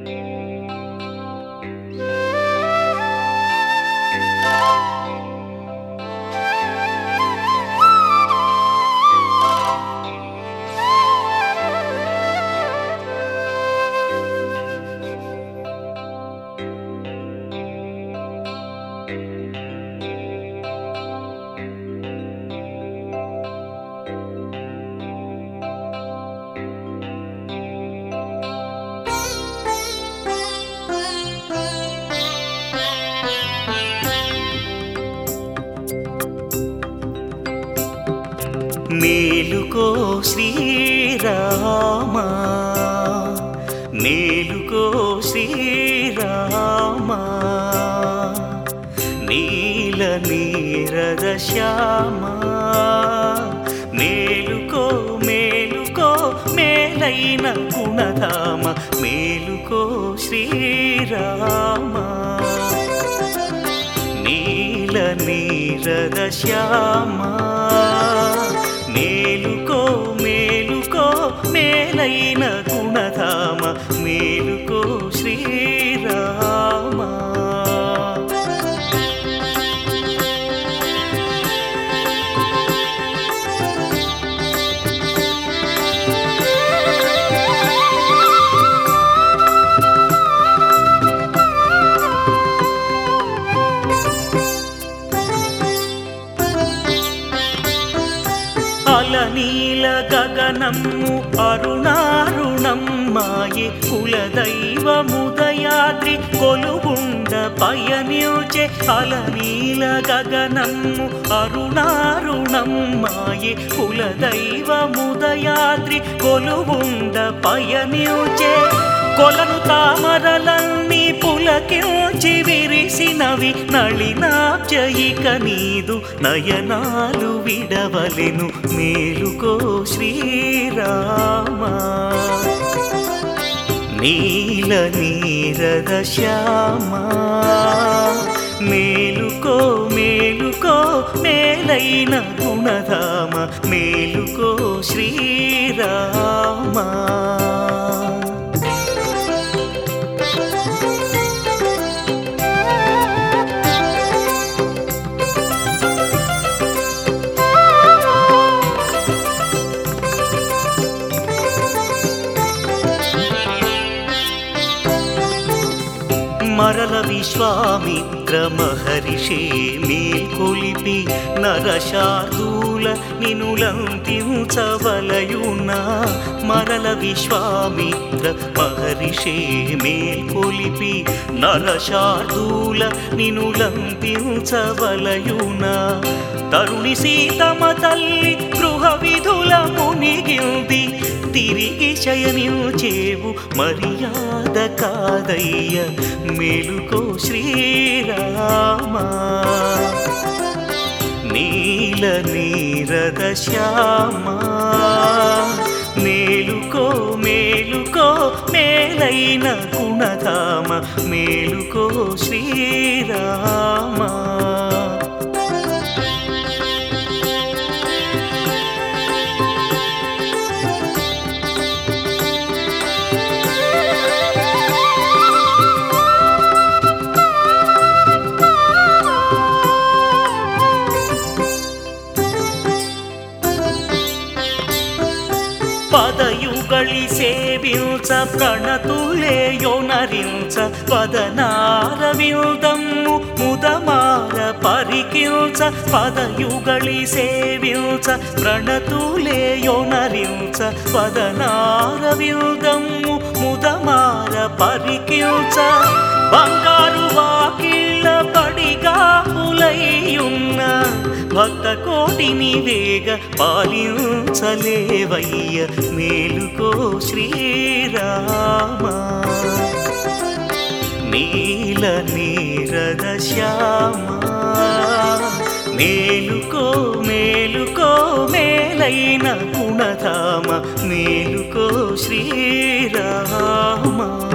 మేలుకో శ్రీరామా మేలుకో శ్రీరామా నీల నీరద శ్యామా మేలుకో మేలుకో మేలైన గుణధామ మేలుకో శ్రీరామా నీల నీరద శ్యామా మేలుకో మేలుకో మేలైన గుణధామ మేలుకో శ్రీరామా అలనీల గగనము అరుణారుణం మాయే కులదైవముదయాద్రి కొలుగుండ పయనిల్చే అలనీల గగనము అరుణారుణం మాయే కులదైవముదయాద్రి కొలుగుండ పయనిల్చే కొలను తామరలన్నీ పులకించి విరిసినవి నళినాబ్జయిక నీదు నయనాలు విడవలెను మేలుకో శ్రీరామా నీల నీరద శ్యామా మేలుకో మేలుకో మేలైన గుణధామ మేలుకో శ్రీరామా మరల విశ్వామిత్ర మహర్షి మేల్కొలిపి నరశార్దూల నినులంతించవలయున మరల విశ్వామిత్ర మహర్షి మేల్కొలిపి నరశార్దూల నినులంతించవలయున తరుణి సీతమ తల్లి గృహ విధుల మునిగింది తిరిగి శయనించేవు మర్యాద కాదయ్య మేలుకో శ్రీరామా నీల నీరద శ్యామా మేలుకో మేలుకో మేలైన గుణధామ మేలుకో శ్రీరామా పదయుగళి సేవించ ప్రణతులేయొనరించ పదనారవిల్దమ్ము ముదమార పరికించ పదయుగళి సేవించ ప్రణతులేయొనరించ పదనారవిల్దమ్ము ముదమార పరికించ బంగారు వాకిళ్ళ పడిగా పులయ్యున్న భక్త కోటిని వేగ పాలించలేవయ్య మేలుకో శ్రీరామా నీల నీరద శ్యామా మేలుకో మేలుకో మేలైన గుణధామ మేలుకో శ్రీరామా